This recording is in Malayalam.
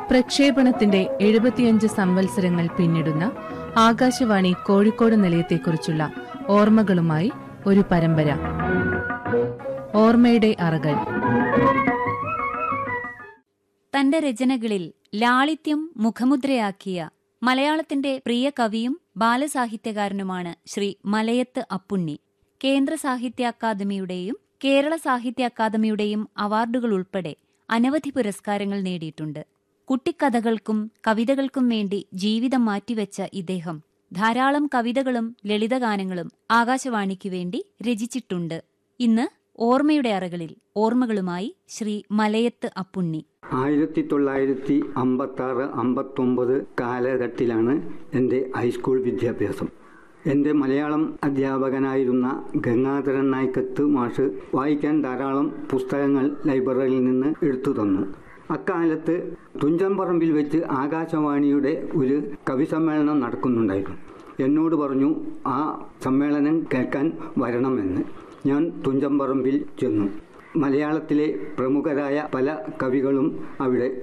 പ്രക്ഷേപണത്തിന്റെ എഴുപത്തിയഞ്ച് സംവത്സരങ്ങൾ പിന്നിടുന്ന ആകാശവാണി കോഴിക്കോട് നിലയത്തെക്കുറിച്ചുള്ള ഓർമ്മകളുമായി ഒരു പരമ്പര ഓർമ്മയുടെ അറകൾ തന്റെ രചനകളിൽ ലാളിത്യം മുഖമുദ്രയാക്കിയ മലയാളത്തിന്റെ പ്രിയ കവിയും ബാലസാഹിത്യകാരനുമാണ് ശ്രീ മലയത്ത് അപ്പുണ്ണി കേന്ദ്ര സാഹിത്യ അക്കാദമിയുടെയും കേരള സാഹിത്യ അക്കാദമിയുടെയും അവാർഡുകൾ ഉൾപ്പെടെ അനവധി പുരസ്കാരങ്ങൾ നേടിയിട്ടുണ്ട് കുട്ടിക്കഥകൾക്കും കവിതകൾക്കും വേണ്ടി ജീവിതം മാറ്റിവെച്ച ഇദ്ദേഹം ധാരാളം കവിതകളും ലളിതഗാനങ്ങളും ആകാശവാണിക്കു വേണ്ടി രചിച്ചിട്ടുണ്ട് ഇന്ന് ഓർമ്മയുടെ അറകളിൽ ഓർമ്മകളുമായി ശ്രീ മലയത്ത് അപ്പുണ്ണി ആയിരത്തി തൊള്ളായിരത്തി അമ്പത്തി ആറ് അമ്പത്തൊമ്പത് കാലഘട്ടത്തിലാണ് എൻ്റെ ഹൈസ്കൂൾ വിദ്യാഭ്യാസം എൻ്റെ മലയാളം അധ്യാപകനായിരുന്ന ഗംഗാധരൻ നായ്ക്കത്ത് മാഷ് വായിക്കാൻ ധാരാളം പുസ്തകങ്ങൾ ലൈബ്രറിയിൽ നിന്ന് എടുത്തു തന്നു അക്കാലത്ത് തുഞ്ചമ്പറമ്പിൽ വെച്ച് ആകാശവാണിയുടെ ഒരു കവി സമ്മേളനം നടക്കുന്നുണ്ടായിരുന്നു എന്നോട് പറഞ്ഞു ആ സമ്മേളനം കേൾക്കാൻ വരണമെന്ന് ഞാൻ തുഞ്ചമ്പറമ്പിൽ ചെന്നു മലയാളത്തിലെ പ്രമുഖരായ പല കവികളും അവിടെ